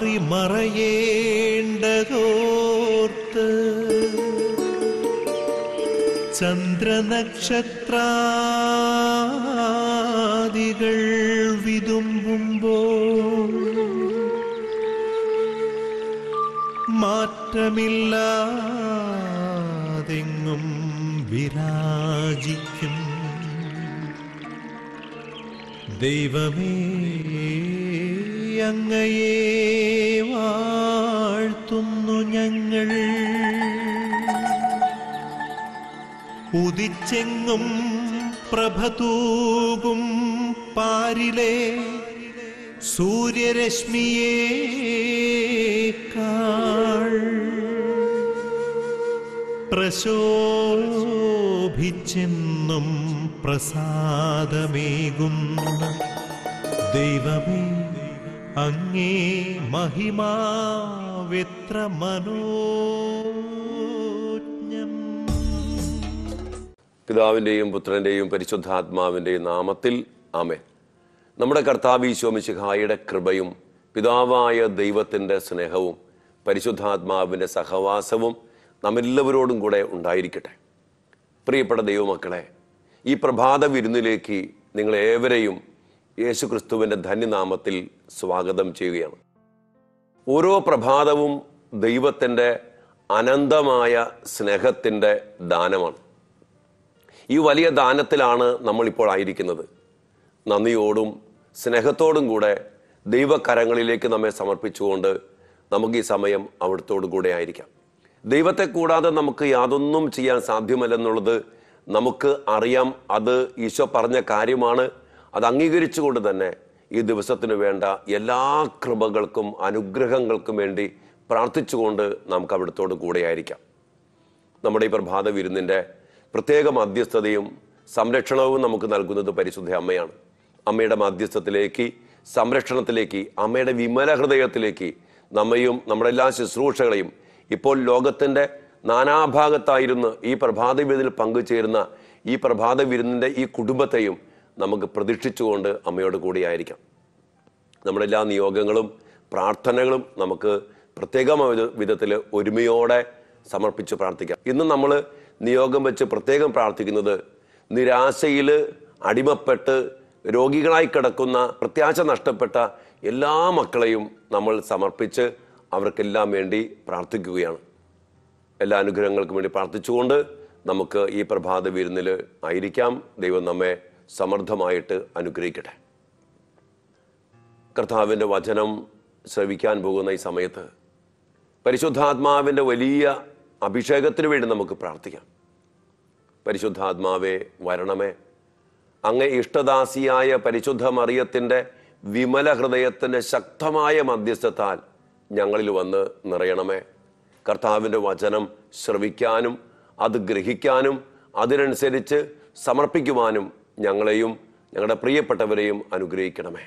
മാറി മറയേണ്ടതോർത്ത് ചന്ദ്രനക്ഷത്രാദികൾ വിതുമ്പുമ്പോൾ മാറ്റമില്ലാതെങ്ങും വിരാജിക്കും ദൈവമേ അങ്ങയെ വാഴ്ത്തുന്നു ഞങ്ങൾ ഉദിച്ചെങ്ങും പ്രഭതൂകും പാരിലെ സൂര്യരശ്മിയേക്കാൾ പ്രശോഭിച്ചെന്നും പ്രസാദമേകുന്ന ദൈവമേ അങ്ങേ മഹിമാവെത്ര മനോജ്ഞം പിതാവിൻ്റെയും പുത്രൻ്റെയും പരിശുദ്ധാത്മാവിൻ്റെയും നാമത്തിൽ ആമേൻ നമ്മുടെ കർത്താവ് ഈശോമിശിഹായുടെ കൃപയും പിതാവായ ദൈവത്തിൻ്റെ സ്നേഹവും പരിശുദ്ധാത്മാവിൻ്റെ സഹവാസവും നമ്മെല്ലാവരോടും കൂടെ ഉണ്ടായിരിക്കട്ടെ പ്രിയപ്പെട്ട ദൈവമക്കളെ ഈ പ്രഭാത വിരുന്നിലേക്ക് നിങ്ങളേവരെയും യേശു ക്രിസ്തുവിൻ്റെ ധന്യനാമത്തിൽ സ്വാഗതം ചെയ്യുകയാണ് ഓരോ പ്രഭാതവും ദൈവത്തിൻ്റെ അനന്തമായ സ്നേഹത്തിൻ്റെ ദാനമാണ് ഈ വലിയ ദാനത്തിലാണ് നമ്മളിപ്പോൾ ആയിരിക്കുന്നത് നന്ദിയോടും സ്നേഹത്തോടും കൂടെ ദൈവകരങ്ങളിലേക്ക് നമ്മെ സമർപ്പിച്ചുകൊണ്ട് നമുക്ക് ഈ സമയം അവിടുത്തോടു കൂടെ ആയിരിക്കാം ദൈവത്തെ കൂടാതെ നമുക്ക് യാതൊന്നും ചെയ്യാൻ സാധ്യമല്ലെന്നുള്ളത് നമുക്ക് അറിയാം അത് ഈശോ പറഞ്ഞ കാര്യമാണ് അത് അംഗീകരിച്ചുകൊണ്ട് തന്നെ ഈ ദിവസത്തിന് വേണ്ട എല്ലാ കൃപകൾക്കും അനുഗ്രഹങ്ങൾക്കും വേണ്ടി പ്രാർത്ഥിച്ചുകൊണ്ട് നമുക്ക് അവിടുത്തോട് കൂടെയായിരിക്കാം നമ്മുടെ ഈ പ്രഭാത വിരുന്നിൻ്റെ പ്രത്യേക മധ്യസ്ഥതയും സംരക്ഷണവും നമുക്ക് നൽകുന്നത് പരിശുദ്ധ അമ്മയാണ് അമ്മയുടെ മധ്യസ്ഥത്തിലേക്ക് സംരക്ഷണത്തിലേക്ക് അമ്മയുടെ വിമല ഹൃദയത്തിലേക്ക് നമ്മയും നമ്മുടെ എല്ലാ ശുശ്രൂഷകളെയും ഇപ്പോൾ ലോകത്തിൻ്റെ നാനാഭാഗത്തായിരുന്ന് ഈ പ്രഭാത വിരുന്നിൽ പങ്കുചേരുന്ന ഈ പ്രഭാത വിരുന്നിൻ്റെ ഈ കുടുംബത്തെയും നമുക്ക് പ്രതീക്ഷിച്ചുകൊണ്ട് അമ്മയോട് കൂടിയായിരിക്കാം നമ്മുടെ എല്ലാ നിയോഗങ്ങളും പ്രാർത്ഥനകളും നമുക്ക് പ്രത്യേകമായ വിധത്തിൽ ഒരുമയോടെ സമർപ്പിച്ച് പ്രാർത്ഥിക്കാം ഇന്ന് നമ്മൾ നിയോഗം വെച്ച് പ്രത്യേകം പ്രാർത്ഥിക്കുന്നത് നിരാശയിൽ അടിമപ്പെട്ട് രോഗികളായി കിടക്കുന്ന പ്രത്യാശ നഷ്ടപ്പെട്ട എല്ലാ മക്കളെയും നമ്മൾ സമർപ്പിച്ച് അവർക്കെല്ലാം വേണ്ടി പ്രാർത്ഥിക്കുകയാണ് എല്ലാ അനുഗ്രഹങ്ങൾക്കും വേണ്ടി പ്രാർത്ഥിച്ചുകൊണ്ട് നമുക്ക് ഈ പ്രഭാത വിരുന്നിൽ ആയിരിക്കാം ദൈവം നമ്മെ സമൃദ്ധമായിട്ട് അനുഗ്രഹിക്കട്ടെ കർത്താവിൻ്റെ വചനം ശ്രവിക്കാൻ പോകുന്ന ഈ സമയത്ത് പരിശുദ്ധാത്മാവിൻ്റെ വലിയ അഭിഷേകത്തിന് വേണ്ടി നമുക്ക് പ്രാർത്ഥിക്കാം പരിശുദ്ധാത്മാവെ വരണമേ അങ്ങ് ഇഷ്ടദാസിയായ പരിശുദ്ധ മറിയത്തിൻ്റെ വിമല ഹൃദയത്തിൻ്റെ ശക്തമായ മധ്യസ്ഥത്താൽ ഞങ്ങളിൽ വന്ന് നിറയണമേ കർത്താവിൻ്റെ വചനം ശ്രവിക്കാനും അത് ഗ്രഹിക്കാനും അതിനനുസരിച്ച് സമർപ്പിക്കുവാനും ഞങ്ങളെയും ഞങ്ങളുടെ പ്രിയപ്പെട്ടവരെയും അനുഗ്രഹിക്കണമേ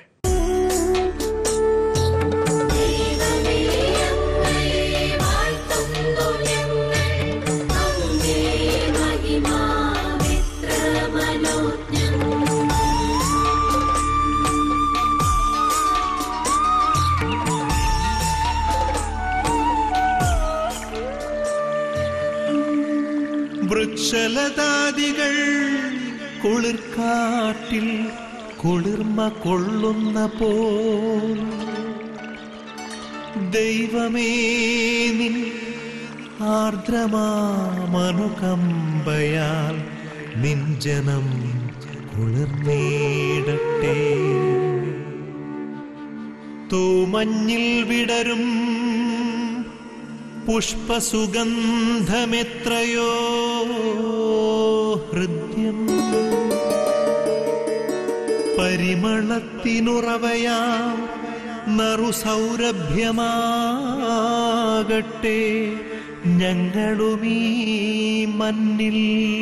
വൃക്ഷലതാദികൾ കുളിർക്കാട്ടിൽ കുളിർമ കൊള്ളുന്ന പോൽ ദൈവമേ നിൻ ആർദ്രമാമനുകമ്പയാൽ നിൻ ജനം കുളിർന്നേടട്ടെ തൂമഞ്ഞിൽ വിടരും പുഷ്പസുഗന്ധമെത്രയോ ഹൃദ്യം പരിമളത്തിനുറവയാം നറുസൗരഭ്യമാകട്ടെ ഞങ്ങളുമീ മണ്ണിൽ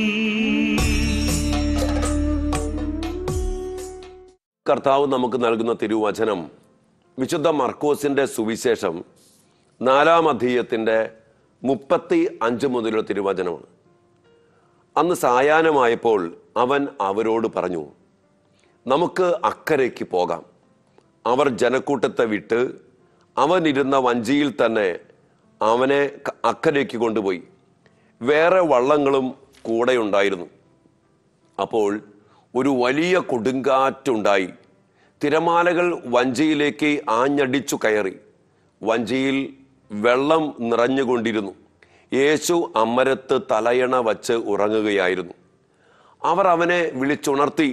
കർത്താവ് നമുക്ക് നൽകുന്ന തിരുവചനം വിശുദ്ധ മർക്കോസിന്റെ സുവിശേഷം നാലാം അധീയത്തിൻ്റെ മുപ്പത്തി അഞ്ച് മുതലുള്ള തിരുവചനമാണ് അന്ന് സായാഹ്നമായപ്പോൾ അവൻ അവരോട് പറഞ്ഞു നമുക്ക് അക്കരയ്ക്ക് പോകാം അവർ ജനക്കൂട്ടത്തെ വിട്ട് അവൻ ഇരുന്ന വഞ്ചിയിൽ തന്നെ അവനെ ക- അക്കരയ്ക്ക് കൊണ്ടുപോയി വേറെ വള്ളങ്ങളും കൂടെ ഉണ്ടായിരുന്നു അപ്പോൾ ഒരു വലിയ കൊടുങ്കാറ്റുണ്ടായി തിരമാലകൾ വഞ്ചിയിലേക്ക് ആഞ്ഞടിച്ചു കയറി വഞ്ചിയിൽ വെള്ളം നിറഞ്ഞുകൊണ്ടിരുന്നു യേശു അമരത്ത് തലയണ വച്ച് ഉറങ്ങുകയായിരുന്നു അവർ അവനെ വിളിച്ചുണർത്തി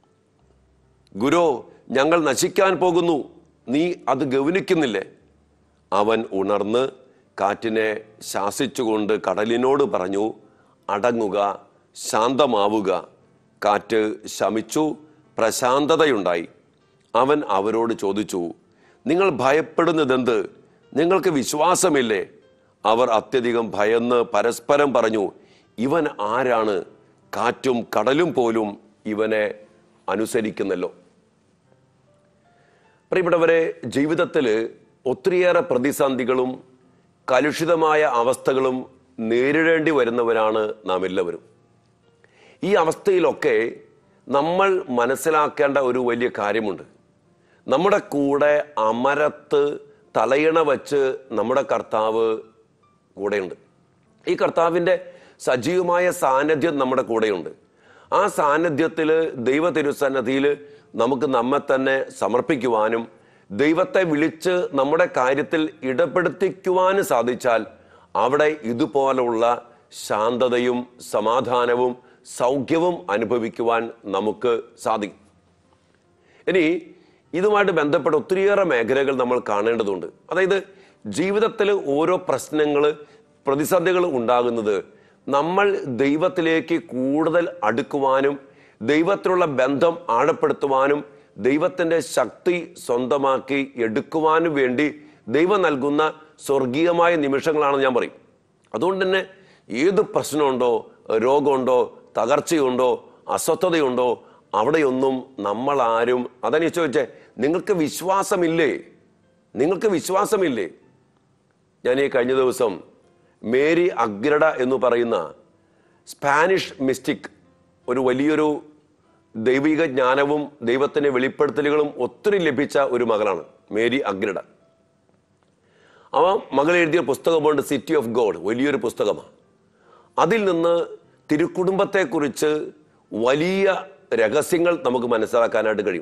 ഗുരു ഞങ്ങൾ നശിക്കാൻ പോകുന്നു നീ അത് ഗൗനിക്കുന്നില്ലേ അവൻ ഉണർന്ന് കാറ്റിനെ ശാസിച്ചുകൊണ്ട് കടലിനോട് പറഞ്ഞു അടങ്ങുക ശാന്തമാവുക കാറ്റ് ശമിച്ചു പ്രശാന്തതയുണ്ടായി അവൻ അവരോട് ചോദിച്ചു നിങ്ങൾ ഭയപ്പെടുന്നതെന്ത് നിങ്ങൾക്ക് വിശ്വാസമില്ലേ അവർ അത്യധികം ഭയന്ന് പരസ്പരം പറഞ്ഞു ഇവൻ ആരാണ് കാറ്റും കടലും പോലും ഇവനെ അനുസരിക്കുന്നല്ലോ പ്രിയപ്പെട്ടവരെ ജീവിതത്തിൽ ഒത്തിരിയേറെ പ്രതിസന്ധികളും കലുഷിതമായ അവസ്ഥകളും നേരിടേണ്ടി വരുന്നവരാണ് നാം എല്ലാവരും ഈ അവസ്ഥയിലൊക്കെ നമ്മൾ മനസ്സിലാക്കേണ്ട ഒരു വലിയ കാര്യമുണ്ട് നമ്മുടെ കൂടെ അമരത്ത് തലയിണ വച്ച് നമ്മുടെ കർത്താവ് കൂടെയുണ്ട് ഈ കർത്താവിൻ്റെ സജീവമായ സാന്നിധ്യം നമ്മുടെ കൂടെയുണ്ട് ആ സാന്നിധ്യത്തിൽ ദൈവ തിരുസന്നധിയിൽ നമുക്ക് നമ്മെ തന്നെ സമർപ്പിക്കുവാനും ദൈവത്തെ വിളിച്ച് നമ്മുടെ കാര്യത്തിൽ ഇടപെടുത്തിക്കുവാനും സാധിച്ചാൽ അവിടെ ഇതുപോലുള്ള ശാന്തതയും സമാധാനവും സൗഖ്യവും അനുഭവിക്കുവാൻ നമുക്ക് സാധിക്കും ഇനി ഇതുമായിട്ട് ബന്ധപ്പെട്ട ഒത്തിരിയേറെ മേഖലകൾ നമ്മൾ കാണേണ്ടതുണ്ട് അതായത് ജീവിതത്തിൽ ഓരോ പ്രശ്നങ്ങൾ പ്രതിസന്ധികൾ ഉണ്ടാകുന്നത് നമ്മൾ ദൈവത്തിലേക്ക് കൂടുതൽ അടുക്കുവാനും ദൈവത്തിലുള്ള ബന്ധം ആഴപ്പെടുത്തുവാനും ദൈവത്തിൻ്റെ ശക്തി സ്വന്തമാക്കി എടുക്കുവാനും വേണ്ടി ദൈവം നൽകുന്ന സ്വർഗീയമായ നിമിഷങ്ങളാണെന്ന് ഞാൻ പറയും അതുകൊണ്ട് തന്നെ ഏത് പ്രശ്നമുണ്ടോ രോഗമുണ്ടോ തകർച്ചയുണ്ടോ അസ്വസ്ഥതയുണ്ടോ അവിടെയൊന്നും നമ്മൾ ആരും അതാണ് ചോദിച്ചേ നിങ്ങൾക്ക് വിശ്വാസമില്ലേ നിങ്ങൾക്ക് വിശ്വാസമില്ലേ ഞാൻ ഈ കഴിഞ്ഞ ദിവസം മേരി അഗ്രഡ എന്ന് പറയുന്ന സ്പാനിഷ് മിസ്റ്റിക് ഒരു വലിയൊരു ദൈവിക ജ്ഞാനവും ദൈവത്തിന്റെ വെളിപ്പെടുത്തലുകളും ഒത്തിരി ലഭിച്ച ഒരു മകളാണ് മേരി അഗ്രഡ അവ മകൾ എഴുതിയ പുസ്തകമുണ്ട് സിറ്റി ഓഫ് ഗോഡ് വലിയൊരു പുസ്തകമാണ് അതിൽ നിന്ന് തിരുക്കുടുംബത്തെക്കുറിച്ച് വലിയ രഹസ്യങ്ങൾ നമുക്ക് മനസ്സിലാക്കാനായിട്ട് കഴിയും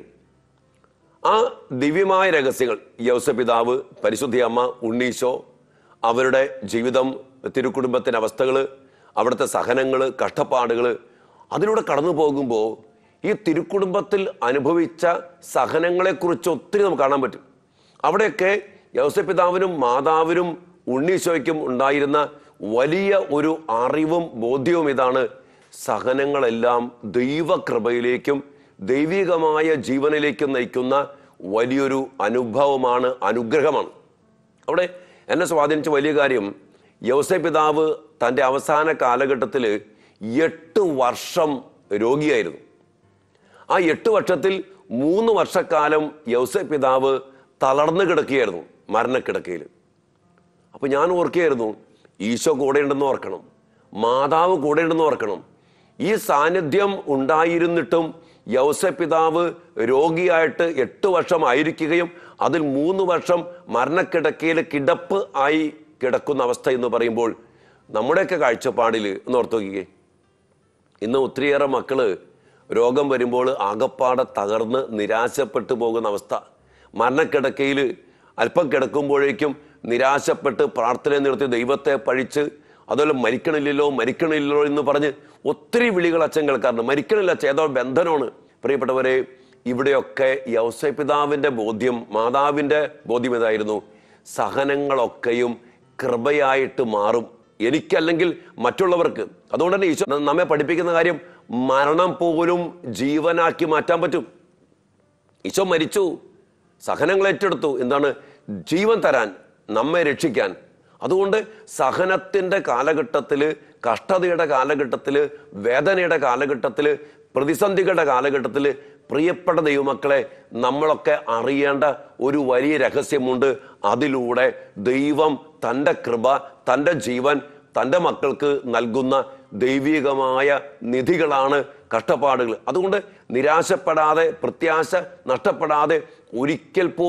ആ ദിവ്യമായ രഹസ്യങ്ങൾ യൗസപിതാവ് പരിശുദ്ധി അമ്മ ഉണ്ണീശോ അവരുടെ ജീവിതം തിരുക്കുടുംബത്തിൻ്റെ അവസ്ഥകൾ അവിടുത്തെ സഹനങ്ങൾ കഷ്ടപ്പാടുകൾ അതിലൂടെ കടന്നു പോകുമ്പോൾ ഈ തിരുക്കുടുംബത്തിൽ അനുഭവിച്ച സഹനങ്ങളെക്കുറിച്ച് ഒത്തിരി നമുക്ക് കാണാൻ പറ്റും അവിടെയൊക്കെ യൗസപിതാവിനും മാതാവിനും ഉണ്ണീശോയ്ക്കും ഉണ്ടായിരുന്ന വലിയ ഒരു അറിവും ബോധ്യവും ഇതാണ് സഹനങ്ങളെല്ലാം ദൈവകൃപയിലേക്കും ദൈവികമായ ജീവനിലേക്കും നയിക്കുന്ന വലിയൊരു അനുഭവമാണ് അനുഗ്രഹമാണ് അവിടെ എന്നെ സ്വാധീനിച്ച വലിയ കാര്യം യവസ പിതാവ് തൻ്റെ അവസാന കാലഘട്ടത്തിൽ എട്ട് വർഷം രോഗിയായിരുന്നു ആ എട്ട് വർഷത്തിൽ മൂന്ന് വർഷക്കാലം യൗസ പിതാവ് തളർന്നു കിടക്കുകയായിരുന്നു മരണക്കിടക്കയിൽ അപ്പൊ ഞാൻ ഓർക്കുകയായിരുന്നു ഈശോ കൂടെ ഉണ്ടെന്ന് ഓർക്കണം മാതാവ് കൂടെ ഉണ്ടെന്ന് ഓർക്കണം ഈ സാന്നിധ്യം ഉണ്ടായിരുന്നിട്ടും യൗസ പിതാവ് രോഗിയായിട്ട് എട്ട് വർഷം ആയിരിക്കുകയും അതിൽ മൂന്ന് വർഷം മരണക്കിടക്കയിൽ കിടപ്പ് ആയി കിടക്കുന്ന അവസ്ഥ എന്ന് പറയുമ്പോൾ നമ്മുടെയൊക്കെ കാഴ്ചപ്പാടിൽ ഒന്ന് ഓർത്ത് നോക്കിക്കേ ഇന്ന് ഒത്തിരിയേറെ മക്കള് രോഗം വരുമ്പോൾ ആകപ്പാടെ തകർന്ന് നിരാശപ്പെട്ടു പോകുന്ന അവസ്ഥ മരണക്കിടക്കയിൽ അല്പം കിടക്കുമ്പോഴേക്കും നിരാശപ്പെട്ട് പ്രാർത്ഥന നിർത്തി ദൈവത്തെ പഴിച്ച് അതുപോലെ മരിക്കണില്ലല്ലോ മരിക്കണില്ലല്ലോ എന്ന് പറഞ്ഞ് ഒത്തിരി വിളികൾ അച്ഛൻ കേൾക്കാറുണ്ട് മരിക്കണില്ല അച്ഛൻ ഏതോ ബന്ധനമാണ് പ്രിയപ്പെട്ടവരെ ഇവിടെയൊക്കെ യൗസ പിതാവിന്റെ ബോധ്യം മാതാവിന്റെ ബോധ്യം ഇതായിരുന്നു സഹനങ്ങളൊക്കെയും കൃപയായിട്ട് മാറും എനിക്കല്ലെങ്കിൽ മറ്റുള്ളവർക്ക് അതുകൊണ്ട് തന്നെ ഈശോ നമ്മെ പഠിപ്പിക്കുന്ന കാര്യം മരണം പോലും ജീവനാക്കി മാറ്റാൻ പറ്റും ഈശോ മരിച്ചു സഹനങ്ങൾ ഏറ്റെടുത്തു എന്താണ് ജീവൻ തരാൻ നമ്മെ രക്ഷിക്കാൻ അതുകൊണ്ട് സഹനത്തിന്റെ കാലഘട്ടത്തിൽ കഷ്ടതയുടെ കാലഘട്ടത്തിൽ വേദനയുടെ കാലഘട്ടത്തിൽ പ്രതിസന്ധികളുടെ കാലഘട്ടത്തിൽ പ്രിയപ്പെട്ട ദൈവമക്കളെ നമ്മളൊക്കെ അറിയേണ്ട ഒരു വലിയ രഹസ്യമുണ്ട് അതിലൂടെ ദൈവം തൻ്റെ കൃപ തൻ്റെ ജീവൻ തൻ്റെ മക്കൾക്ക് നൽകുന്ന ദൈവികമായ നിധികളാണ് കഷ്ടപ്പാടുകൾ അതുകൊണ്ട് നിരാശപ്പെടാതെ പ്രത്യാശ നഷ്ടപ്പെടാതെ ഒരിക്കൽ പോലും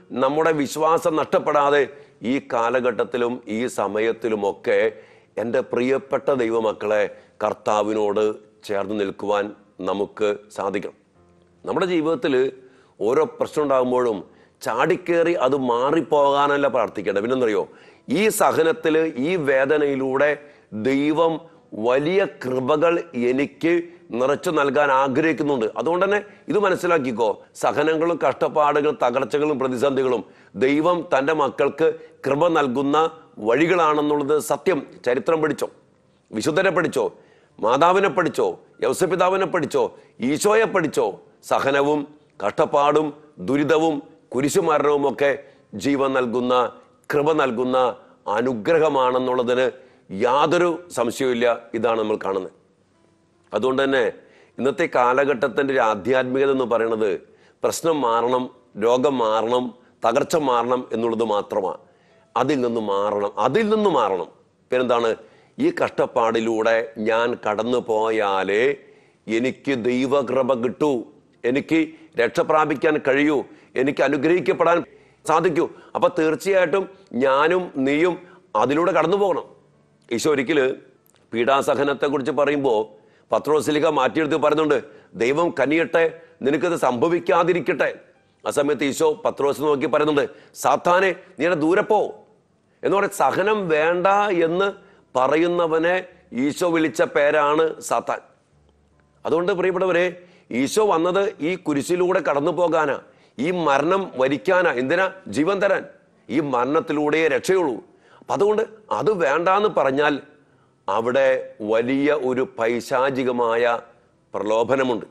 നമ്മുടെ വിശ്വാസം നഷ്ടപ്പെടാതെ ഈ കാലഘട്ടത്തിലും ഈ സമയത്തിലുമൊക്കെ എൻ്റെ പ്രിയപ്പെട്ട ദൈവമക്കളെ കർത്താവിനോട് ചേർന്ന് നിൽക്കുവാൻ നമുക്ക് സാധിക്കണം നമ്മുടെ ജീവിതത്തിൽ ഓരോ പ്രശ്നം ഉണ്ടാകുമ്പോഴും ചാടിക്കേറി അത് മാറിപ്പോകാനല്ല പ്രാർത്ഥിക്കേണ്ടത് പിന്നെന്തറിയോ ഈ സഹനത്തിൽ ഈ വേദനയിലൂടെ ദൈവം വലിയ കൃപകൾ എനിക്ക് നിറച്ചു നൽകാൻ ആഗ്രഹിക്കുന്നുണ്ട് അതുകൊണ്ട് തന്നെ ഇത് മനസ്സിലാക്കിക്കോ സഹനങ്ങളും കഷ്ടപ്പാടുകളും തകർച്ചകളും പ്രതിസന്ധികളും ദൈവം തൻ്റെ മക്കൾക്ക് കൃപ നൽകുന്ന വഴികളാണെന്നുള്ളത് സത്യം ചരിത്രം പഠിച്ചോ വിശുദ്ധരെ പഠിച്ചോ മാതാവിനെ പഠിച്ചോ യവസപിതാവിനെ പഠിച്ചോ ഈശോയെ പഠിച്ചോ സഹനവും കഷ്ടപ്പാടും ദുരിതവും കുരിശുമരണവും ഒക്കെ ജീവൻ നൽകുന്ന കൃപ നൽകുന്ന അനുഗ്രഹമാണെന്നുള്ളതിന് യാതൊരു സംശയവുമില്ല ഇതാണ് നമ്മൾ കാണുന്നത് അതുകൊണ്ട് തന്നെ ഇന്നത്തെ കാലഘട്ടത്തിൻ്റെ ഒരു ആധ്യാത്മികത എന്ന് പറയുന്നത് പ്രശ്നം മാറണം രോഗം മാറണം തകർച്ച മാറണം എന്നുള്ളത് മാത്രമാണ് അതിൽ നിന്ന് മാറണം അതിൽ നിന്ന് മാറണം പിന്നെന്താണ് ഈ കഷ്ടപ്പാടിലൂടെ ഞാൻ കടന്നു പോയാലേ എനിക്ക് ദൈവകൃപ കിട്ടൂ എനിക്ക് രക്ഷ പ്രാപിക്കാൻ കഴിയൂ എനിക്ക് അനുഗ്രഹിക്കപ്പെടാൻ സാധിക്കൂ അപ്പൊ തീർച്ചയായിട്ടും ഞാനും നീയും അതിലൂടെ കടന്നു പോകണം ഈശോ ഒരിക്കല് പീഡാസഹനത്തെ കുറിച്ച് പറയുമ്പോൾ പത്രോസിലിക മാറ്റിയെടുത്ത് പറയുന്നുണ്ട് ദൈവം കനിയട്ടെ നിനക്കത് സംഭവിക്കാതിരിക്കട്ടെ ആ സമയത്ത് ഈശോ പത്രോസ് നോക്കി പറയുന്നുണ്ട് സാത്താനെ നീ എന്നെ ദൂരെ പോ എന്ന് പറഞ്ഞ സഹനം വേണ്ട എന്ന് പറയുന്നവനെ ഈശോ വിളിച്ച പേരാണ് സാത്താൻ അതുകൊണ്ട് പ്രിയപ്പെട്ടവരെ ഈശോ വന്നത് ഈ കുരിശിലൂടെ കടന്നു പോകാനാ ഈ മരണം വരിക്കാനാ എന്തിനാ ജീവൻ തരാൻ ഈ മരണത്തിലൂടെ രക്ഷയുള്ളൂ അപ്പൊ അതുകൊണ്ട് അത് വേണ്ടാന്ന് പറഞ്ഞാൽ അവിടെ വലിയ ഒരു പൈശാചികമായ പ്രലോഭനമുണ്ട്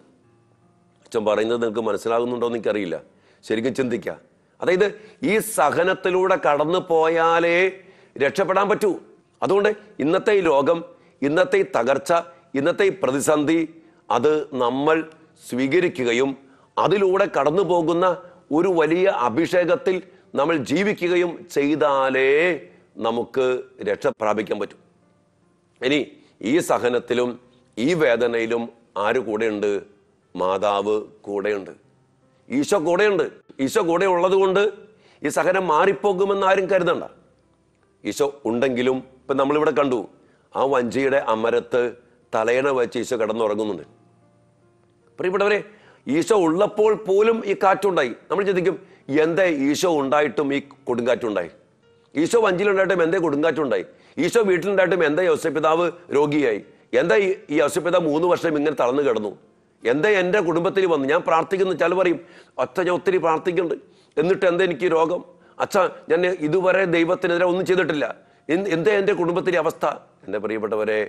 അച്ഛൻ പറയുന്നത് നിങ്ങൾക്ക് മനസ്സിലാകുന്നുണ്ടോ എന്ന് എനിക്കറിയില്ല ശരിക്കും ചിന്തിക്കുക അതായത് ഈ സഹനത്തിലൂടെ കടന്നു പോയാലേ രക്ഷപ്പെടാൻ പറ്റൂ അതുകൊണ്ട് ഇന്നത്തെ ഈ ലോകം ഇന്നത്തെ ഈ തകർച്ച ഇന്നത്തെ ഈ പ്രതിസന്ധി അത് നമ്മൾ സ്വീകരിക്കുകയും അതിലൂടെ കടന്നു പോകുന്ന ഒരു വലിയ അഭിഷേകത്തിൽ നമ്മൾ ജീവിക്കുകയും ചെയ്താലേ നമുക്ക് രക്ഷ പ്രാപിക്കാൻ പറ്റും ഇനി ഈ സഹനത്തിലും ഈ വേദനയിലും ആര് കൂടെയുണ്ട് മാതാവ് കൂടെയുണ്ട് ഈശോ കൂടെയുണ്ട് ഈശോ കൂടെ ഉള്ളത് കൊണ്ട് ഈ സഹനം മാറിപ്പോകുമെന്ന് ആരും കരുതണ്ട ഈശോ ഉണ്ടെങ്കിലും ഇപ്പൊ നമ്മളിവിടെ കണ്ടു ആ വഞ്ചിയുടെ അമരത്ത് തലയണ വെച്ച് ഈശോ കിടന്നുറങ്ങുന്നുണ്ട് പ്രിയപ്പെട്ടവരെ ഈശോ ഉള്ളപ്പോൾ പോലും ഈ കാറ്റുണ്ടായി നമ്മൾ ചിന്തിക്കും എന്തേ ഈശോ ഉണ്ടായിട്ടും ഈ കൊടുങ്കാറ്റുണ്ടായി ഈശോ വഞ്ചിയിലുണ്ടായിട്ടും എന്തേ കൊടുങ്കാറ്റുണ്ടായി ഈശോ വീട്ടിലുണ്ടായിട്ടും എന്താ യോസപിതാവ് രോഗിയായി എന്താ ഈ ഈ യോസപിതാവ് മൂന്ന് വർഷം ഇങ്ങനെ തളർന്നു കിടന്നു എന്താ എൻ്റെ കുടുംബത്തിൽ വന്നു ഞാൻ പ്രാർത്ഥിക്കുന്നു ചില പറയും ഒറ്റ ഞാൻ ഒത്തിരി പ്രാർത്ഥിക്കുന്നുണ്ട് എന്നിട്ട് എന്താ എനിക്ക് ഈ രോഗം അച്ഛാ ഞാൻ ഇതുവരെ ദൈവത്തിനെതിരെ ഒന്നും ചെയ്തിട്ടില്ല എന്ത് എന്താ എൻ്റെ കുടുംബത്തിലെ അവസ്ഥ എൻ്റെ പ്രിയപ്പെട്ടവരെ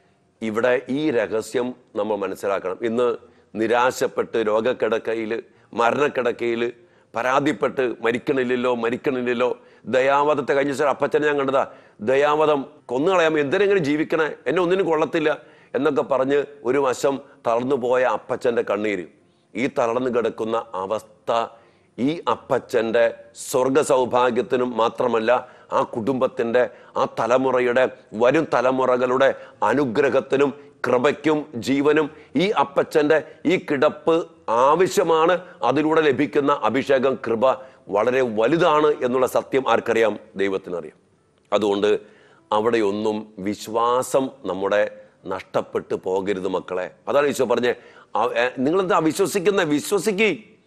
ഇവിടെ ഈ രഹസ്യം നമ്മൾ മനസ്സിലാക്കണം ഇന്ന് നിരാശപ്പെട്ട് രോഗക്കിടക്കയിൽ മരണക്കിടക്കയിൽ പരാതിപ്പെട്ട് മരിക്കണില്ലല്ലോ മരിക്കണില്ലല്ലോ ദയാവധത്തെ കഴിഞ്ഞ ദിവസം അപ്പച്ചനെ ഞാൻ കണ്ടതാ ദയാവധം കൊന്നുകളയാമോ എന്തിനെങ്കിലും ജീവിക്കണേ എന്നെ ഒന്നിനും കൊള്ളത്തില്ല എന്നൊക്കെ പറഞ്ഞ് ഒരു വശം തളർന്നു പോയ അപ്പച്ചന്റെ കണ്ണീര് ഈ തളർന്നു കിടക്കുന്ന അവസ്ഥ ഈ അപ്പച്ചന്റെ സ്വർഗ സൗഭാഗ്യത്തിനും മാത്രമല്ല ആ കുടുംബത്തിന്റെ ആ തലമുറയുടെ വരും തലമുറകളുടെ അനുഗ്രഹത്തിനും കൃപയ്ക്കും ജീവനും ഈ അപ്പച്ചന്റെ ഈ കിടപ്പ് ആവശ്യമാണ് അതിലൂടെ ലഭിക്കുന്ന അഭിഷേകം കൃപ വളരെ വലുതാണ് എന്നുള്ള സത്യം ആർക്കറിയാം ദൈവത്തിനറിയാം അതുകൊണ്ട് അവിടെയൊന്നും വിശ്വാസം നമ്മുടെ നഷ്ടപ്പെട്ടു പോകരുത് മക്കളെ അതാണ് ഈശോ പറഞ്ഞേ നിങ്ങളെന്താ വിശ്വസിക്കുന്ന വിശ്വസിക്കേ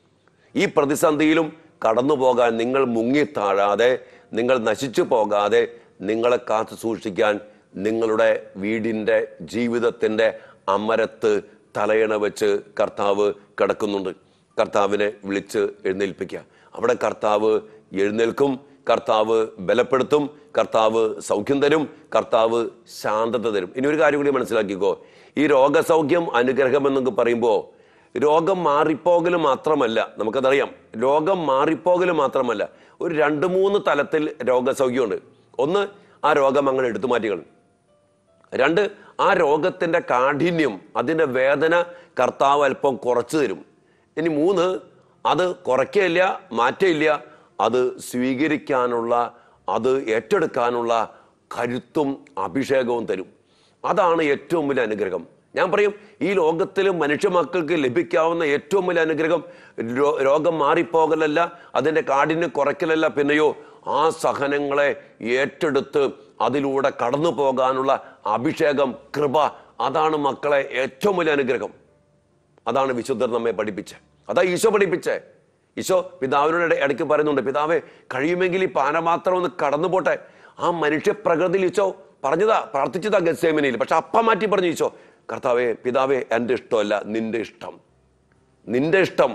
ഈ പ്രതിസന്ധിയിലും കടന്നു പോകാൻ നിങ്ങൾ മുങ്ങിത്താഴാതെ നിങ്ങൾ നശിച്ചു പോകാതെ നിങ്ങളെ കാത്തു സൂക്ഷിക്കാൻ നിങ്ങളുടെ വീടിൻ്റെ ജീവിതത്തിൻ്റെ അമരത്ത് തലയണ വെച്ച് കർത്താവ് കിടക്കുന്നുണ്ട് കർത്താവിനെ വിളിച്ച് എഴുന്നേൽപ്പിക്കുക അവിടെ കർത്താവ് എഴുന്നേൽക്കും കർത്താവ് ബലപ്പെടുത്തും കർത്താവ് സൗഖ്യം തരും കർത്താവ് ശാന്തത തരും ഇനി ഒരു കാര്യം കൂടി മനസ്സിലാക്കിക്കോ ഈ രോഗസൗഖ്യം അനുഗ്രഹം എന്നൊക്കെ പറയുമ്പോൾ രോഗം മാറിപ്പോകൽ മാത്രമല്ല നമുക്കതറിയാം രോഗം മാറിപ്പോകൽ മാത്രമല്ല ഒരു രണ്ട് മൂന്ന് തലത്തിൽ രോഗസൗഖ്യമുണ്ട് ഒന്ന് ആ രോഗം അങ്ങനെ എടുത്തു മാറ്റികൾ രണ്ട് ആ രോഗത്തിന്റെ കാഠിന്യം അതിന്റെ വേദന കർത്താവ് അല്പം കുറച്ചു തരും ഇനി മൂന്ന് അത് കുറയ്ക്കില്ല മാറ്റമില്ല അത് സ്വീകരിക്കാനുള്ള അത് ഏറ്റെടുക്കാനുള്ള കരുത്തും അഭിഷേകവും തരും അതാണ് ഏറ്റവും വലിയ അനുഗ്രഹം ഞാൻ പറയും ഈ ലോകത്തിൽ മനുഷ്യ മക്കൾക്ക് ലഭിക്കാവുന്ന ഏറ്റവും വലിയ അനുഗ്രഹം രോ- രോഗം മാറിപ്പോകലല്ല അതിൻ്റെ കാഠിന്യം കുറയ്ക്കലല്ല പിന്നെയോ ആ സഹനങ്ങളെ ഏറ്റെടുത്ത് അതിലൂടെ കടന്നു പോകാനുള്ള അഭിഷേകം കൃപ അതാണ് മക്കളെ ഏറ്റവും വലിയ അനുഗ്രഹം അതാണ് വിശുദ്ധർ നമ്മെ പഠിപ്പിച്ചത് അതാ ഈശോ പഠിപ്പിച്ചേ ഈശോ പിതാവിനോട് ഇട- ഇടയ്ക്ക് പറയുന്നുണ്ട് പിതാവേ കഴിയുമെങ്കിൽ ഈ പാനമാത്രം ഒന്ന് കടന്നു പോട്ടെ ആ മനുഷ്യ പ്രകൃതിയിൽ ഈശോ പറഞ്ഞതാ പ്രാർത്ഥിച്ചതാ ഗസേമിനിയിൽ പക്ഷെ അപ്പം മാറ്റി പറഞ്ഞു ഈശോ കർത്താവേ പിതാവേ എൻ്റെ ഇഷ്ടമല്ല നിന്റെ ഇഷ്ടം നിന്റെ ഇഷ്ടം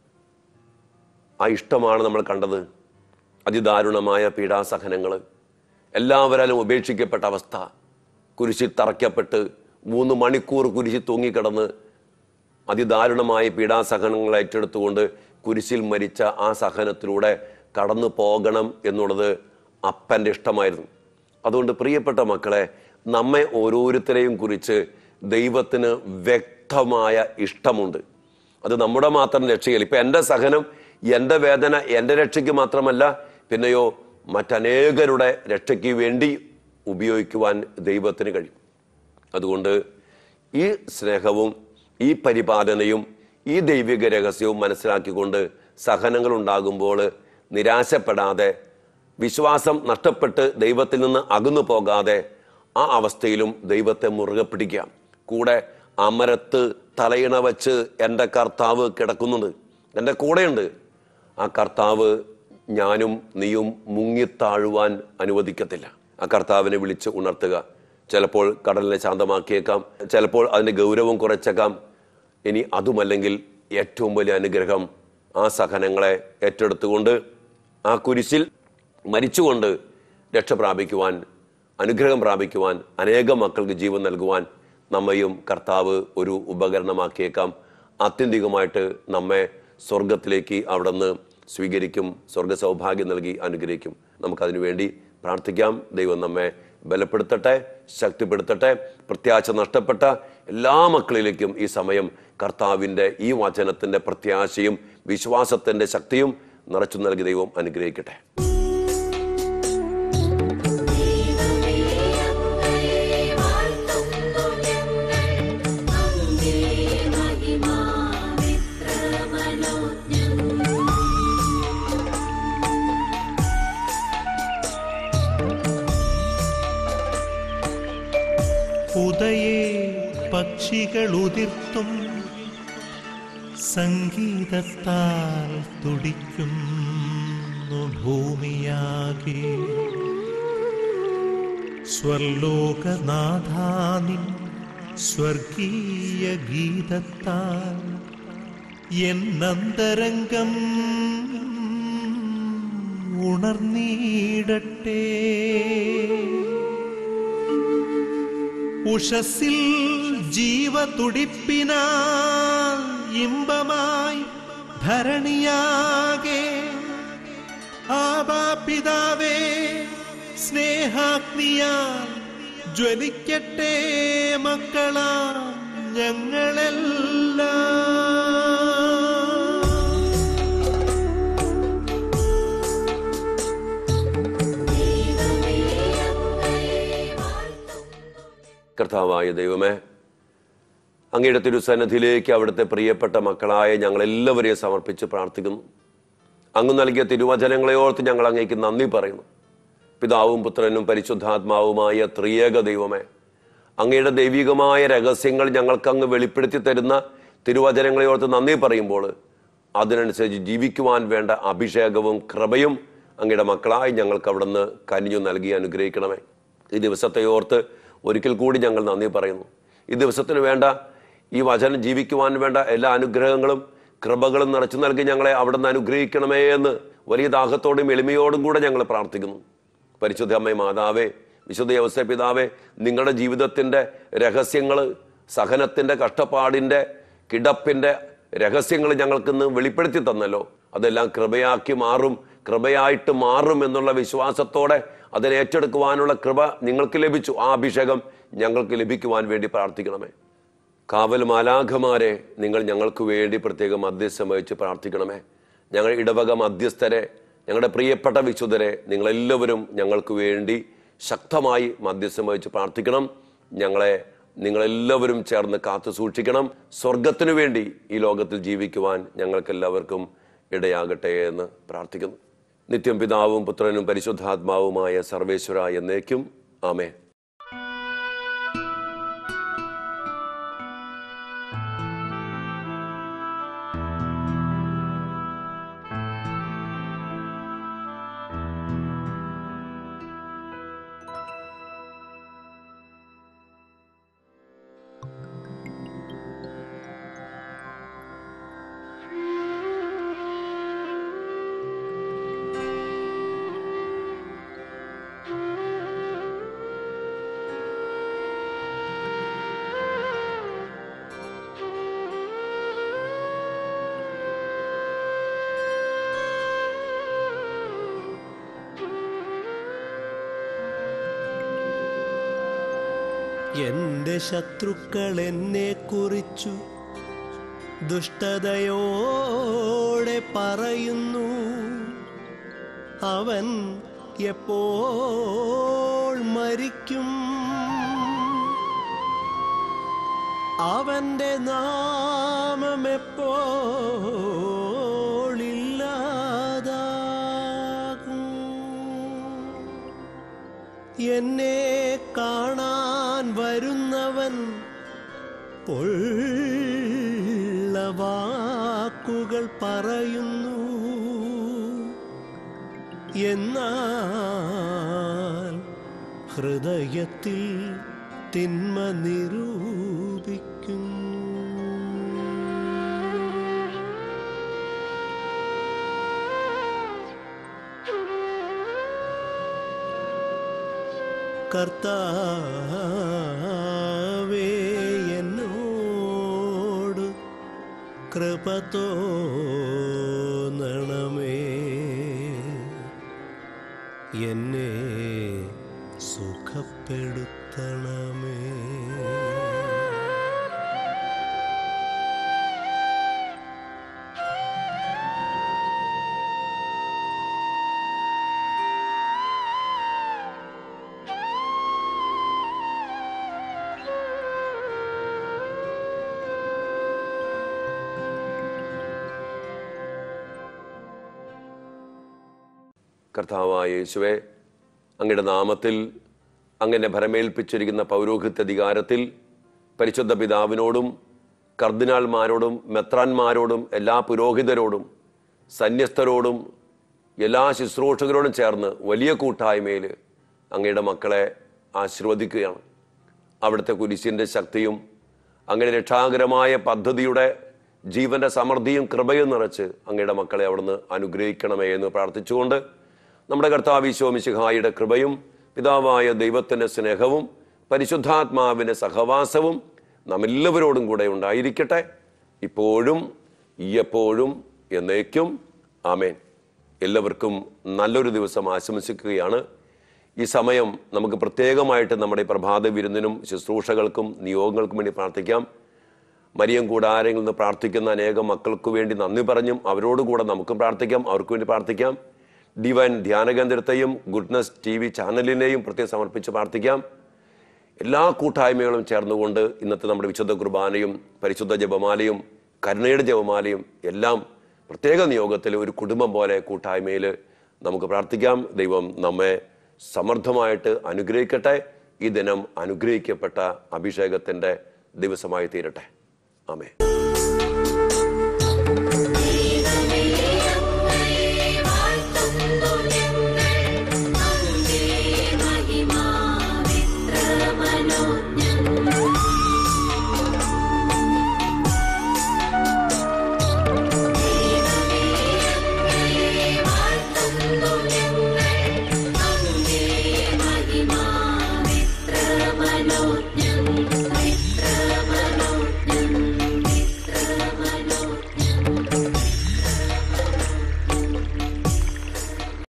ആ ഇഷ്ടമാണ് നമ്മൾ കണ്ടത് അതിദാരുണമായ പീഡാസഹനങ്ങൾ എല്ലാവരാലും ഉപേക്ഷിക്കപ്പെട്ട അവസ്ഥ കുരിശിൽ തറയ്ക്കപ്പെട്ട് മൂന്ന് മണിക്കൂർ കുരിശിൽ തൂങ്ങിക്കിടന്ന് അതിദാരുണമായ പീഡാസഹനങ്ങൾ ഏറ്റെടുത്തുകൊണ്ട് കുരിശിൽ മരിച്ച ആ സഹനത്തിലൂടെ കടന്നു പോകണം എന്നുള്ളത് അപ്പൻ്റെ ഇഷ്ടമായിരുന്നു അതുകൊണ്ട് പ്രിയപ്പെട്ട മക്കളെ നമ്മെ ഓരോരുത്തരെയും കുറിച്ച് ദൈവത്തിന് വ്യക്തമായ ഇഷ്ടമുണ്ട് അത് നമ്മുടെ മാത്രം രക്ഷയില്ല ഇപ്പൊ എൻ്റെ സഹനം എൻ്റെ വേദന എൻ്റെ രക്ഷയ്ക്ക് മാത്രമല്ല പിന്നെയോ മറ്റനേകരുടെ രക്ഷയ്ക്ക് വേണ്ടി ഉപയോഗിക്കുവാൻ ദൈവത്തിന് കഴിയും അതുകൊണ്ട് ഈ സ്നേഹവും ഈ പരിപാലനയും ഈ ദൈവിക രഹസ്യവും മനസ്സിലാക്കിക്കൊണ്ട് സഹനങ്ങൾ ഉണ്ടാകുമ്പോൾ നിരാശപ്പെടാതെ വിശ്വാസം നഷ്ടപ്പെട്ട് ദൈവത്തിൽ നിന്ന് അകന്നു പോകാതെ ആ അവസ്ഥയിലും ദൈവത്തെ മുറുകെ പിടിക്കാം കൂടെ അമരത്ത് തലയിണ വച്ച് എൻ്റെ കർത്താവ് കിടക്കുന്നുണ്ട് എൻ്റെ കൂടെയുണ്ട് ആ കർത്താവ് ഞാനും നീയും മുങ്ങിത്താഴുവാൻ അനുവദിക്കത്തില്ല ആ കർത്താവിനെ വിളിച്ച് ഉണർത്തുക ചിലപ്പോൾ കടലിനെ ശാന്തമാക്കിയേക്കാം ചിലപ്പോൾ അതിൻ്റെ ഗൗരവം കുറച്ചേക്കാം ഇനി അതുമല്ലെങ്കിൽ ഏറ്റവും വലിയ അനുഗ്രഹം ആ സഹനങ്ങളെ ഏറ്റെടുത്തുകൊണ്ട് ആ കുരിശിൽ മരിച്ചുകൊണ്ട് രക്ഷ പ്രാപിക്കുവാൻ അനുഗ്രഹം പ്രാപിക്കുവാൻ അനേകം മക്കൾക്ക് ജീവൻ നൽകുവാൻ നമ്മയും കർത്താവ് ഒരു ഉപകരണമാക്കിയേക്കാം ആത്യന്തികമായിട്ട് നമ്മെ സ്വർഗത്തിലേക്ക് അവിടുന്ന് സ്വീകരിക്കും സ്വർഗ സൗഭാഗ്യം നൽകി അനുഗ്രഹിക്കും നമുക്കതിനു വേണ്ടി പ്രാർത്ഥിക്കാം ദൈവം നമ്മെ ബലപ്പെടുത്തട്ടെ ശക്തിപ്പെടുത്തട്ടെ പ്രത്യാശ നഷ്ടപ്പെട്ട എല്ലാ മക്കളിലേക്കും ഈ സമയം കർത്താവിൻ്റെ ഈ വചനത്തിൻ്റെ പ്രത്യാശയും വിശ്വാസത്തിൻ്റെ ശക്തിയും നിറച്ചു നൽകി ദൈവം അനുഗ്രഹിക്കട്ടെ ദൈവമേ അങ്ങയെ വാഴ്ത്തുന്നു ഞങ്ങൾ അങ്ങേ മഹിമാവിത്ര മനോജ്ഞം ഉദയേ പക്ഷികൾ ഉതിർത്തും സംഗീതത്താൽ തുടിക്കുന്നു ഭൂമിയാകെ സ്വർലോകനാഥാനിൻ സ്വർഗീയ ഗീതത്താൽ എന്നന്തരംഗം ഉണർന്നീടട്ടെ ഉഷസിൽ ജീവതുടിപ്പിനാ ഇമ്പമായി ധരണിയാകെ ആബാപിതാവേ സ്നേഹാഗ്നിയാൽ ജ്വലിക്കട്ടെ മക്കളാ ഞങ്ങളെല്ലാം ദൈവമേ അങ്ങയെ വാഴ്ത്തുന്നു കർത്താവായ ദൈവമേ അങ്ങയുടെ തിരുസന്നിധിയിലേക്ക് അവിടുത്തെ പ്രിയപ്പെട്ട മക്കളായ ഞങ്ങൾ എല്ലാവരെയും സമർപ്പിച്ച് പ്രാർത്ഥിക്കുന്നു അങ്ങ് നൽകിയ തിരുവചനങ്ങളെ ഓർത്ത് ഞങ്ങൾ അങ്ങേക്ക് നന്ദി പറയുന്നു പിതാവും പുത്രനും പരിശുദ്ധാത്മാവുമായ ത്രിയേക ദൈവമേ അങ്ങയുടെ ദൈവികമായ രഹസ്യങ്ങൾ ഞങ്ങൾക്ക് അങ്ങ് വെളിപ്പെടുത്തി തരുന്ന തിരുവചനങ്ങളെ ഓർത്ത് നന്ദി പറയുമ്പോൾ അതിനനുസരിച്ച് ജീവിക്കുവാൻ വേണ്ട അഭിഷേകവും കൃപയും അങ്ങയുടെ മക്കളായി ഞങ്ങൾക്ക് അവിടുന്ന് കനിഞ്ഞു നൽകി അനുഗ്രഹിക്കണമേ ഈ ദിവസത്തെ ഓർത്ത് ഒരിക്കൽ കൂടി ഞങ്ങൾ നന്ദി പറയുന്നു ഈ ദിവസത്തിന് വേണ്ട ഈ വചനം ജീവിക്കുവാൻ വേണ്ട എല്ലാ അനുഗ്രഹങ്ങളും കൃപകളും നിറച്ചു നൽകി ഞങ്ങളെ അവിടുന്ന് അനുഗ്രഹിക്കണമേ എന്ന് വലിയ ദാഹത്തോടും എളിമയോടും കൂടെ ഞങ്ങൾ പ്രാർത്ഥിക്കുന്നു പരിശുദ്ധ അമ്മേ മാതാവേ വിശുദ്ധ യവസ പിതാവേ നിങ്ങളുടെ ജീവിതത്തിൻ്റെ രഹസ്യങ്ങൾ സഹനത്തിൻ്റെ കഷ്ടപ്പാടിൻ്റെ കിടപ്പിൻ്റെ രഹസ്യങ്ങൾ ഞങ്ങൾക്കിന്ന് വെളിപ്പെടുത്തി തന്നല്ലോ അതെല്ലാം കൃപയാക്കി മാറും കൃപയായിട്ട് മാറും എന്നുള്ള വിശ്വാസത്തോടെ അതിനെ ഏറ്റെടുക്കുവാനുള്ള കൃപ നിങ്ങൾക്ക് ലഭിച്ചു ആ അഭിഷേകം ഞങ്ങൾക്ക് ലഭിക്കുവാൻ വേണ്ടി പ്രാർത്ഥിക്കണമേ കാവൽ മാലാഖമാരെ നിങ്ങൾ ഞങ്ങൾക്ക് വേണ്ടി പ്രത്യേകം മധ്യസ്ഥം വഹിച്ച് പ്രാർത്ഥിക്കണമേ ഞങ്ങൾ ഇടവക മധ്യസ്ഥരെ ഞങ്ങളുടെ പ്രിയപ്പെട്ട വിശുദ്ധരെ നിങ്ങളെല്ലാവരും ഞങ്ങൾക്ക് വേണ്ടി ശക്തമായി മധ്യസ്ഥം വഹിച്ച് പ്രാർത്ഥിക്കണം ഞങ്ങളെ നിങ്ങളെല്ലാവരും ചേർന്ന് കാത്തു സൂക്ഷിക്കണം സ്വർഗത്തിനു വേണ്ടി ഈ ലോകത്തിൽ ജീവിക്കുവാൻ ഞങ്ങൾക്കെല്ലാവർക്കും ഇടയാകട്ടെ എന്ന് പ്രാർത്ഥിക്കുന്നു നിത്യം പിതാവും പുത്രനും പരിശുദ്ധാത്മാവുമായ സർവേശ്വര എന്നേക്കും ആമേ എന്റെ ശത്രുക്കൾ എന്നെ കുറിച്ചു ദുഷ്ടതയോടെ പറയുന്നു അവൻ എപ്പോൾ മരിക്കും അവന്റെ നാമം എപ്പോൾ ഇല്ലാതാകും എന്നെ കാണാൻ വരുന്നവൻ പൊള്ള വാക്കുകൾ പറയുന്നു എന്നാൽ ഹൃദയത്തിൽ തിന്മ നിരൂപിക്കുന്നു കർത്താവേ എന്നോട് കൃപ തോന്നണമേ എന്നെ സുഖപ്പെടുത്തണമേ കർത്താവായ യേശുവെ അങ്ങയുടെ നാമത്തിൽ അങ്ങനെ ഭരമേൽപ്പിച്ചിരിക്കുന്ന പൗരോഹിത്യ അധികാരത്തിൽ പരിശുദ്ധ പിതാവിനോടും കർദിനാൾമാരോടും മെത്രാന്മാരോടും എല്ലാ പുരോഹിതരോടും സന്യസ്തരോടും എല്ലാ ശുശ്രൂഷകരോടും ചേർന്ന് വലിയ കൂട്ടായ്മയിൽ അങ്ങയുടെ മക്കളെ ആശീർവദിക്കുകയാണ് അവിടുത്തെ കുരിശിൻ്റെ ശക്തിയും അങ്ങനെ രക്ഷാകരമായ പദ്ധതിയുടെ ജീവന്റെ സമൃദ്ധിയും കൃപയും നിറച്ച് അങ്ങയുടെ മക്കളെ അവിടുന്ന് അനുഗ്രഹിക്കണമേ എന്ന് പ്രാർത്ഥിച്ചുകൊണ്ട് നമ്മുടെ കർത്താവ് ഈശോമിശിഹായുടെ കൃപയും പിതാവായ ദൈവത്തിൻ്റെ സ്നേഹവും പരിശുദ്ധാത്മാവിൻ്റെ സഹവാസവും നാം എല്ലാവരോടും കൂടെ ഉണ്ടായിരിക്കട്ടെ ഇപ്പോഴും എപ്പോഴും എന്നേക്കും ആമേൻ എല്ലാവർക്കും നല്ലൊരു ദിവസം ആശംസിക്കുകയാണ് ഈ സമയം നമുക്ക് പ്രത്യേകമായിട്ട് നമ്മുടെ ഈ പ്രഭാത വിരുന്നിനും ശുശ്രൂഷകൾക്കും നിയോഗങ്ങൾക്കും വേണ്ടി പ്രാർത്ഥിക്കാം മരിയം കൂടാരങ്ങളിൽ നിന്ന് പ്രാർത്ഥിക്കുന്ന അനേകം മക്കൾക്ക് വേണ്ടി നന്ദി പറഞ്ഞും അവരോട് കൂടെ നമുക്കും പ്രാർത്ഥിക്കാം അവർക്ക് വേണ്ടി പ്രാർത്ഥിക്കാം ഡിവൈൻ ധ്യാനകേന്ദ്രത്തെയും ഗുഡ്നസ് ടി വി ചാനലിനെയും പ്രത്യേകം സമർപ്പിച്ച് പ്രാർത്ഥിക്കാം എല്ലാ കൂട്ടായ്മകളും ചേർന്നുകൊണ്ട് ഇന്നത്തെ നമ്മുടെ വിശുദ്ധ കുർബാനയും പരിശുദ്ധ ജപമാലയും കരുണയുടെ ജപമാലയും എല്ലാം പ്രത്യേക നിയോഗത്തിൽ ഒരു കുടുംബം പോലെ കൂട്ടായ്മയിൽ നമുക്ക് പ്രാർത്ഥിക്കാം ദൈവം നമ്മെ സമർത്ഥമായിട്ട് അനുഗ്രഹിക്കട്ടെ ഈ ദിനം അനുഗ്രഹിക്കപ്പെട്ട അഭിഷേകത്തിൻ്റെ ദിവസമായി തീരട്ടെ ആമേ